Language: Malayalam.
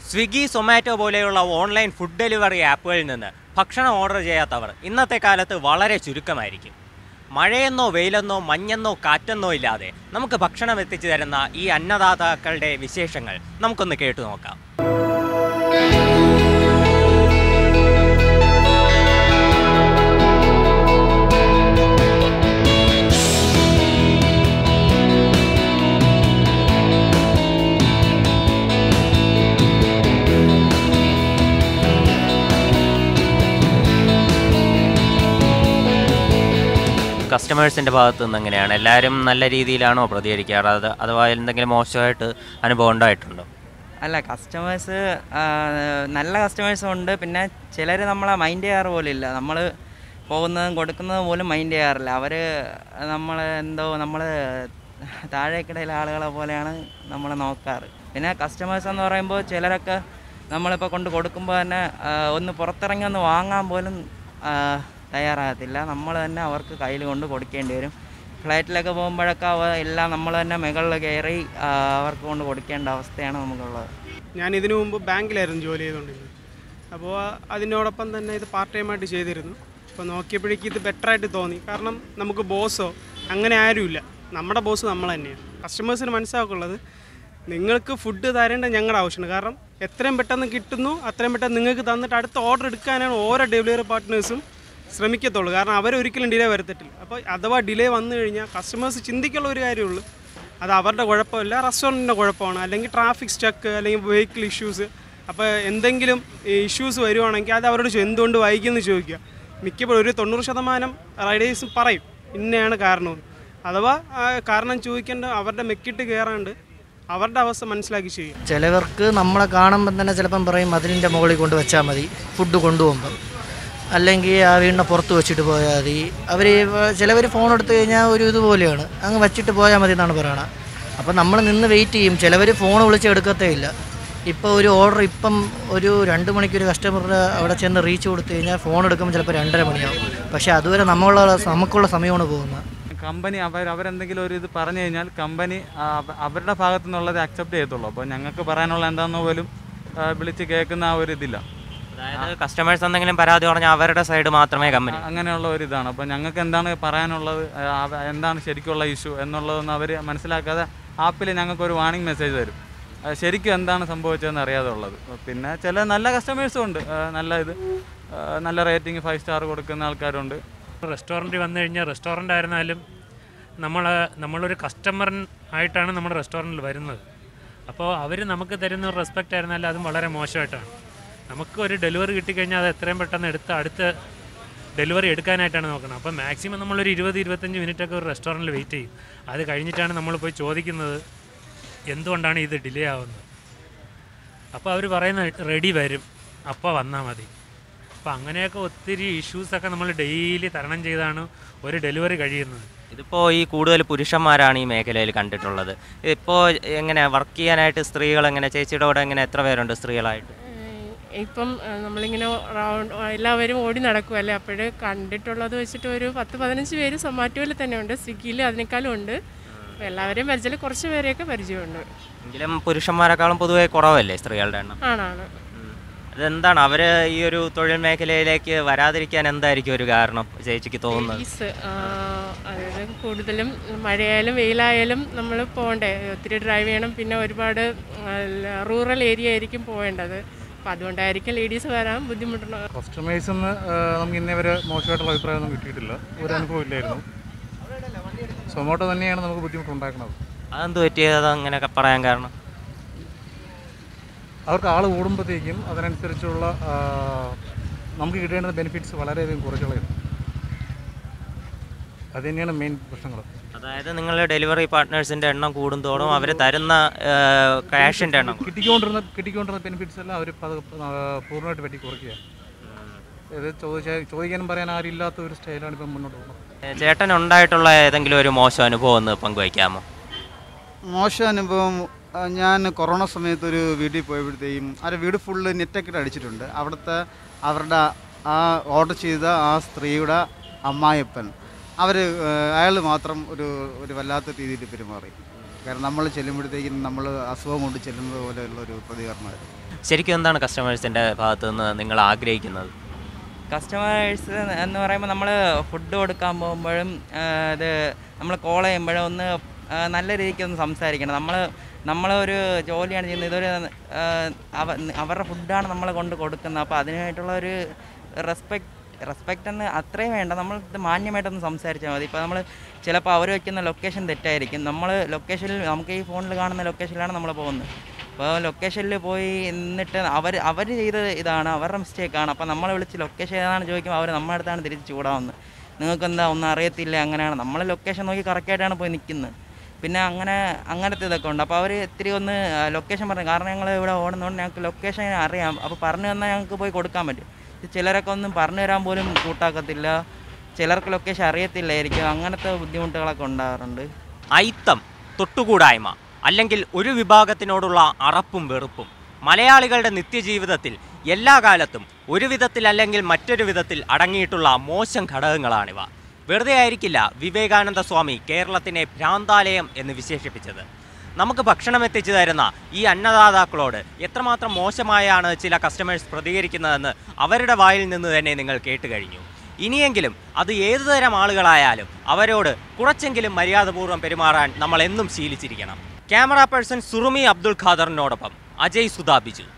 സ്വിഗ്ഗി സൊമാറ്റോ പോലെയുള്ള ഓൺലൈൻ ഫുഡ് ഡെലിവറി ആപ്പുകളിൽ നിന്ന് ഭക്ഷണം ഓർഡർ ചെയ്യാത്തവർ ഇന്നത്തെ കാലത്ത് വളരെ ചുരുക്കമായിരിക്കും മഴയെന്നോ വെയിലെന്നോ മഞ്ഞെന്നോ കാറ്റെന്നോ ഇല്ലാതെ നമുക്ക് ഭക്ഷണം എത്തിച്ചു തരുന്ന ഈ അന്നദാതാക്കളുടെ വിശേഷങ്ങൾ നമുക്കൊന്ന് കേട്ടു നോക്കാം കസ്റ്റമേഴ്സിൻ്റെ ഭാഗത്തു നിന്ന് എങ്ങനെയാണ് എല്ലാവരും നല്ല രീതിയിലാണോ പ്രതികരിക്കാറ് അത് അഥവാ എന്തെങ്കിലും മോശമായിട്ട് അനുഭവം ഉണ്ടായിട്ടുണ്ടോ അല്ല കസ്റ്റമേഴ്സ് നല്ല കസ്റ്റമേഴ്സും ഉണ്ട് പിന്നെ ചിലർ നമ്മളെ മൈൻഡ് ചെയ്യാറ് പോലും ഇല്ല നമ്മൾ പോകുന്നതും കൊടുക്കുന്നതും പോലും മൈൻഡ് ചെയ്യാറില്ല അവർ നമ്മൾ എന്തോ നമ്മൾ താഴേക്കിടയിലെ ആളുകളെ പോലെയാണ് നമ്മളെ നോക്കാറ് പിന്നെ കസ്റ്റമേഴ്സ് എന്ന് പറയുമ്പോൾ ചിലരൊക്കെ നമ്മളിപ്പോൾ കൊണ്ട് കൊടുക്കുമ്പോൾ തന്നെ ആ, ഒന്ന് പുറത്തിറങ്ങി ഒന്ന് വാങ്ങാൻ പോലും ആ, തയ്യാറാകത്തില്ല നമ്മൾ തന്നെ അവർക്ക് കയ്യിൽ കൊണ്ട് കൊടുക്കേണ്ടി വരും ഫ്ലൈറ്റിലൊക്കെ പോകുമ്പോഴൊക്കെ അവ എല്ലാം നമ്മൾ തന്നെ മുകളിൽ കയറി ആ, അവർക്ക് കൊണ്ട് കൊടുക്കേണ്ട അവസ്ഥയാണ് നമുക്കുള്ളത് ഞാൻ ഇതിനു മുമ്പ് ബാങ്കിലായിരുന്നു ജോലി ചെയ്തുകൊണ്ടിരുന്നത് അപ്പോൾ അതിനോടൊപ്പം തന്നെ ഇത് പാർട്ട് ടൈമായിട്ട് ചെയ്തിരുന്നു അപ്പോൾ നോക്കിയപ്പോഴേക്ക് ഇത് ബെറ്ററായിട്ട് തോന്നി കാരണം നമുക്ക് ബോസോ അങ്ങനെ ആരുമില്ല നമ്മുടെ ബോസ് നമ്മൾ തന്നെയാണ് കസ്റ്റമേഴ്സിന് മനസ്സിലാക്കുള്ളത് നിങ്ങൾക്ക് ഫുഡ് തരേണ്ട ഞങ്ങളുടെ ആവശ്യമാണ് കാരണം എത്രയും പെട്ടെന്ന് കിട്ടുന്നു അത്രയും പെട്ടെന്ന് നിങ്ങൾക്ക് തന്നിട്ട് അടുത്ത ഓർഡർ എടുക്കാനാണ് ഓരോ ഡെലിവറി പാർട്ട്നേഴ്സും ശ്രമിക്കത്തുള്ളൂ കാരണം അവരൊരിക്കലും ഡിലേ വരുത്തിട്ടില്ല അപ്പോൾ അഥവാ ഡിലേ വന്നു കഴിഞ്ഞാൽ കസ്റ്റമേഴ്സ് ചിന്തിക്കുള്ള ഒരു കാര്യമുള്ളൂ അത് അവരുടെ കുഴപ്പമില്ല റെസ്റ്റോറൻറ്റിൻ്റെ കുഴപ്പമാണ് അല്ലെങ്കിൽ ട്രാഫിക് സ്റ്റക്ക് അല്ലെങ്കിൽ വെഹിക്കിൾ ഇഷ്യൂസ് അപ്പോൾ എന്തെങ്കിലും ഇഷ്യൂസ് വരുവാണെങ്കിൽ അത് അവരോട് ചോ- എന്തുകൊണ്ട് വൈകിയെന്ന് ചോദിക്കുക മിക്കപ്പോഴും ഒരു തൊണ്ണൂറ് ശതമാനം റൈഡേഴ്സും പറയും ഇന്നയാണ് കാരണമെന്ന് അഥവാ ആ കാരണം ചോദിക്കേണ്ട അവരുടെ മെക്കിട്ട് കയറാണ്ട് അവരുടെ അവസ്ഥ മനസ്സിലാക്കി ചെയ്യും ചിലവർക്ക് നമ്മളെ കാണുമ്പം തന്നെ ചിലപ്പം പറയും മതിലിൻ്റെ മുകളിൽ കൊണ്ട് വെച്ചാൽ മതി ഫുഡ് കൊണ്ടുപോകുമ്പം അല്ലെങ്കിൽ ആ വീടിൻ്റെ പുറത്ത് വെച്ചിട്ട് പോയാൽ മതി അവർ ചിലവർ ഫോൺ എടുത്തു കഴിഞ്ഞാൽ ഒരു ഇതുപോലെയാണ് അങ്ങ് വെച്ചിട്ട് പോയാൽ മതി എന്നാണ് പറയണത് അപ്പം നമ്മൾ നിന്ന് വെയിറ്റ് ചെയ്യും ചിലവർ ഫോൺ വിളിച്ച് എടുക്കത്തേ ഇല്ല ഇപ്പോൾ ഒരു ഓർഡർ ഇപ്പം ഒരു രണ്ട് മണിക്ക് ഒരു കസ്റ്റമറുടെ അവിടെ ചെന്ന് റീച്ച് കൊടുത്തു കഴിഞ്ഞാൽ ഫോൺ എടുക്കുമ്പോൾ ചിലപ്പോൾ രണ്ടര മണിയാവും പക്ഷേ അതുവരെ നമ്മളുള്ള നമുക്കുള്ള സമയമാണ് പോകുന്നത് കമ്പനി അവർ അവരെന്തെങ്കിലും ഒരു ഇത് പറഞ്ഞു കഴിഞ്ഞാൽ കമ്പനി ആ, അവ- അവരുടെ ഭാഗത്തു നിന്നുള്ളത് അക്സെപ്റ്റ് ചെയ്യത്തുള്ളൂ അപ്പോൾ ഞങ്ങൾക്ക് പറയാനുള്ള എന്താണെന്ന് പോലും ആ, വിളിച്ച് കേൾക്കുന്ന ആ ഒരു ഇതില്ല അതായത് കസ്റ്റമേഴ്സ് എന്തെങ്കിലും പരാതി പറഞ്ഞാൽ അവരുടെ സൈഡ് മാത്രമേ കമ്പനി ആ, അങ്ങനെയുള്ള ഒരു ഇതാണ് അപ്പോൾ ഞങ്ങൾക്ക് എന്താണ് പറയാനുള്ളത് ആ, അവ- എന്താണ് ശരിക്കുള്ള ഇഷ്യൂ എന്നുള്ളതൊന്നും അവർ മനസ്സിലാക്കാതെ ആപ്പിൽ ഞങ്ങൾക്കൊരു വാണിംഗ് മെസ്സേജ് തരും ആ, ശരിക്കും എന്താണ് സംഭവിച്ചതെന്ന് അറിയാതെ ഉള്ളത് പിന്നെ ചില നല്ല കസ്റ്റമേഴ്സും ഉണ്ട് ആ, നല്ല ഇത് ആ, നല്ല റേറ്റിംഗ് ഫൈവ് സ്റ്റാർ കൊടുക്കുന്ന ആൾക്കാരുണ്ട് റെസ്റ്റോറൻറ്റിൽ വന്നു കഴിഞ്ഞാൽ റെസ്റ്റോറൻ്റ് ആയിരുന്നാലും നമ്മൾ നമ്മളൊരു കസ്റ്റമർ ആയിട്ടാണ് നമ്മുടെ റെസ്റ്റോറൻറ്റിൽ വരുന്നത് അപ്പോൾ അവർ നമുക്ക് തരുന്ന ഒരു റെസ്പെക്റ്റ് ആയിരുന്നാലും അതും വളരെ മോശമായിട്ടാണ് നമുക്ക് ഒരു ഡെലിവറി കിട്ടിക്കഴിഞ്ഞാൽ അത് എത്രയും പെട്ടെന്ന് എടുത്ത് അടുത്ത ഡെലിവറി എടുക്കാനായിട്ടാണ് നോക്കുന്നത് അപ്പോൾ മാക്സിമം നമ്മളൊരു ഇരുപത് ഇരുപത്തഞ്ച് മിനിറ്റൊക്കെ ഒരു റെസ്റ്റോറൻറ്റിൽ വെയിറ്റ് ചെയ്യും അത് കഴിഞ്ഞിട്ടാണ് നമ്മൾ പോയി ചോദിക്കുന്നത് എന്തുകൊണ്ടാണ് ഇത് ഡിലേ ആവുന്നത് അപ്പോൾ അവർ പറയുന്നത് റെഡി വരും അപ്പോൾ വന്നാൽ മതി അപ്പോൾ അങ്ങനെയൊക്കെ ഒത്തിരി ഇഷ്യൂസൊക്കെ നമ്മൾ ഡെയിലി തരണം ചെയ്താണ് ഒരു ഡെലിവറി കഴിയുന്നത് ഇതിപ്പോൾ ഈ കൂടുതൽ പുരുഷന്മാരാണ് ഈ മേഖലയിൽ കണ്ടിട്ടുള്ളത് ഇപ്പോൾ എങ്ങനെ വർക്ക് ചെയ്യാനായിട്ട് സ്ത്രീകൾ എങ്ങനെ ചേച്ചിയുടെ കൂടെ എങ്ങനെ എത്ര പേരുണ്ട് സ്ത്രീകളായിട്ട് ഏഹ് ഇപ്പം ഏഹ് നമ്മളിങ്ങനെ റൗണ്ട് എല്ലാവരും ഓടി നടക്കുമല്ലേ അപ്പോൾ കണ്ടിട്ടുള്ളത് വെച്ചിട്ട് ഒരു പത്ത് പതിനഞ്ച് പേര് സൊമാറ്റോയിൽ തന്നെ ഉണ്ട് സ്വിഗ്ഗിയിൽ അതിനേക്കാളും ഉണ്ട് അപ്പോൾ എല്ലാവരെയും പരിചയം കുറച്ച് പേരെയൊക്കെ പരിചയമുണ്ട് എങ്കിലും പുരുഷന്മാരെക്കാളും പൊതുവെ കുറവല്ലേ സ്ത്രീകളുടെ എണ്ണം ആണാണ് ഉം. അതെന്താണ് അവർ ഈ ഒരു തൊഴിൽ മേഖലയിലേക്ക് വരാതിരിക്കാൻ എന്തായിരിക്കും ഒരു കാരണം ചേച്ചിക്ക് തോന്നുന്നത് ലേഡീസ് അതായത് കൂടുതലും മഴയായാലും വെയിലായാലും നമ്മൾ പോകണ്ടേ ഒത്തിരി ഡ്രൈവ് ചെയ്യണം പിന്നെ ഒരുപാട് റൂറൽ ഏരിയ ആയിരിക്കും പോകേണ്ടത് അപ്പോൾ അതുകൊണ്ടായിരിക്കും ലേഡീസ് വരാൻ ബുദ്ധിമുട്ടുന്നത് കസ്റ്റമേഴ്സിൽ നിന്ന് നമുക്ക് ഇന്നേ വരെ മോശമായിട്ടുള്ള അഭിപ്രായമൊന്നും കിട്ടിയിട്ടില്ല ഒരു അനുഭവം ഇല്ലായിരുന്നു സൊമാറ്റോ തന്നെയാണ് നമുക്ക് ബുദ്ധിമുട്ടുണ്ടാക്കുന്നത് അതെന്ത് പറ്റിയത് അങ്ങനെയൊക്കെ പറയാൻ കാരണം അവർക്ക് ആൾ കൂടുമ്പോഴത്തേക്കും അതിനനുസരിച്ചുള്ള ആ, നമുക്ക് കിട്ടേണ്ട ബെനിഫിറ്റ്സ് വളരെയധികം കുറച്ചുള്ളതാണ് അത് തന്നെയാണ് മെയിൻ പ്രശ്നങ്ങൾ അതായത് നിങ്ങൾ ഡെലിവറി പാർട്ട്നേഴ്സിന്റെ എണ്ണം കൂടുന്തോറും അവർ തരുന്ന ക്യാഷിന്റെ എണ്ണം കൂടും. കിട്ടിക്കൊണ്ടിരുന്ന കിട്ടിക്കൊണ്ടിരുന്ന ബെനിഫിറ്റ്സ് എല്ലാം അവർ പൂർണ്ണമായിട്ട് പറ്റി കുറയ്ക്കുക ഇത് ചോദിച്ചാൽ ചോദിക്കാനും പറയാൻ ആരും ഇല്ലാത്ത ഒരു സ്റ്റൈലാണ് ഇപ്പം മുന്നോട്ട് പോകുന്നത് ഏ, ചേട്ടൻ ഉണ്ടായിട്ടുള്ള ഏതെങ്കിലും ഒരു മോശം അനുഭവം ഒന്ന് പങ്കുവയ്ക്കാമോ മോശം അനുഭവം ആ, ഞാൻ കൊറോണ സമയത്ത് ഒരു വീട്ടിൽ പോയപ്പോഴത്തേക്കും അവരുടെ വീട് ഫുള്ള് നെറ്റൊക്കെ ഇട്ട് അടിച്ചിട്ടുണ്ട് അവിടുത്തെ അവരുടെ ആ ഓർഡർ ചെയ്ത ആ സ്ത്രീയുടെ അമ്മായിപ്പൻ അവർ അയാൾ മാത്രം ഒരു ഒരു വല്ലാത്ത രീതിയിൽ പെരുമാറി കാരണം നമ്മൾ ചെല്ലുമ്പോഴത്തേക്കും നമ്മൾ അസുഖം കൊണ്ട് ചെല്ലുന്നത് പോലെയുള്ള ഒരു പ്രതികരണമായിരുന്നു ശരിക്കും എന്താണ് കസ്റ്റമേഴ്സിൻ്റെ ഭാഗത്തു നിന്ന് നിങ്ങൾ ആഗ്രഹിക്കുന്നത് കസ്റ്റമേഴ്സ് എന്ന് പറയുമ്പോൾ നമ്മൾ ഫുഡ് കൊടുക്കാൻ പോകുമ്പോഴും ആ, ഇത് നമ്മൾ കോൾ ചെയ്യുമ്പോഴും ഒന്ന് ആ, നല്ല രീതിക്ക് ഒന്ന് സംസാരിക്കണം നമ്മൾ നമ്മളൊരു ജോലിയാണ് ചെയ്യുന്നത് ഇതൊരു ആ, അവ അവരുടെ ഫുഡാണ് നമ്മൾ കൊണ്ട് കൊടുക്കുന്നത് അപ്പോൾ അതിനായിട്ടുള്ള ഒരു റെസ്പെക്ട് റെസ്പെക്റ്റ് എന്ന് അത്രയും വേണ്ട നമ്മൾ ഇത് മാന്യമായിട്ടൊന്ന് സംസാരിച്ചാൽ മതി ഇപ്പോൾ നമ്മൾ ചിലപ്പോൾ അവർ വയ്ക്കുന്ന ലൊക്കേഷൻ തെറ്റായിരിക്കും നമ്മൾ ലൊക്കേഷനിൽ നമുക്ക് ഈ ഫോണിൽ കാണുന്ന ലൊക്കേഷനിലാണ് നമ്മൾ പോകുന്നത് അപ്പോൾ ലൊക്കേഷനിൽ പോയി എന്നിട്ട് അവർ അവർ ചെയ്ത ഇതാണ് അവരുടെ മിസ്റ്റേക്കാണ് അപ്പോൾ നമ്മളെ വിളിച്ച് ലൊക്കേഷൻ ഏതാണ് ചോദിക്കുമ്പോൾ അവർ നമ്മുടെ അടുത്താണ് തിരിച്ച് ചൂടാവുന്നത് നിങ്ങൾക്ക് എന്താ ഒന്നും അറിയത്തില്ല അങ്ങനെയാണ് നമ്മൾ ലൊക്കേഷൻ നോക്കി കറക്റ്റായിട്ടാണ് പോയി നിൽക്കുന്നത് പിന്നെ അങ്ങനെ അങ്ങനത്തെ ഇതൊക്കെ ഉണ്ട് അപ്പോൾ അവർ ഇത്തിരി ഒന്ന് ലൊക്കേഷൻ പറഞ്ഞു കാരണം ഞങ്ങൾ ഇവിടെ ഓടുന്നതുകൊണ്ട് ഞങ്ങൾക്ക് ലൊക്കേഷൻ അറിയാം അപ്പോൾ പറഞ്ഞു തന്നാൽ ഞങ്ങൾക്ക് പോയി കൊടുക്കാൻ പറ്റും ഇത് ചിലരൊക്കെ ഒന്നും പറഞ്ഞു തരാൻ പോലും കൂട്ടാക്കത്തില്ല ചിലർക്ക് ലൊക്കേഷൻ അറിയത്തില്ലായിരിക്കും അങ്ങനത്തെ ബുദ്ധിമുട്ടുകളൊക്കെ ഉണ്ടാകാറുണ്ട് അയിത്തം തൊട്ടുകൂടായ്മ അല്ലെങ്കിൽ ഒരു വിഭാഗത്തിനോടുള്ള അറപ്പും വെറുപ്പും മലയാളികളുടെ നിത്യജീവിതത്തിൽ എല്ലാ കാലത്തും ഒരു വിധത്തിൽ അല്ലെങ്കിൽ മറ്റൊരു വിധത്തിൽ അടങ്ങിയിട്ടുള്ള മോശം ഘടകങ്ങളാണിവ വെറുതെ ആയിരിക്കില്ല വിവേകാനന്ദ സ്വാമി കേരളത്തിനെ ഭ്രാന്താലയം എന്ന് വിശേഷിപ്പിച്ചത് നമുക്ക് ഭക്ഷണം എത്തിച്ചു തരുന്ന ഈ അന്നദാതാക്കളോട് എത്രമാത്രം മോശമായാണ് ചില കസ്റ്റമേഴ്സ് പ്രതികരിക്കുന്നതെന്ന് അവരുടെ വായിൽ നിന്ന് തന്നെ നിങ്ങൾ കേട്ട് കഴിഞ്ഞു ഇനിയെങ്കിലും അത് ഏതുതരം ആളുകളായാലും അവരോട് കുറച്ചെങ്കിലും മര്യാദപൂർവ്വം പെരുമാറാൻ നമ്മൾ എന്നും ശീലിച്ചിരിക്കണം ക്യാമറ പേഴ്സൺ സുറുമി അബ്ദുൾ ഖാദറിനോടൊപ്പം അജയ് സുധാ ബിജു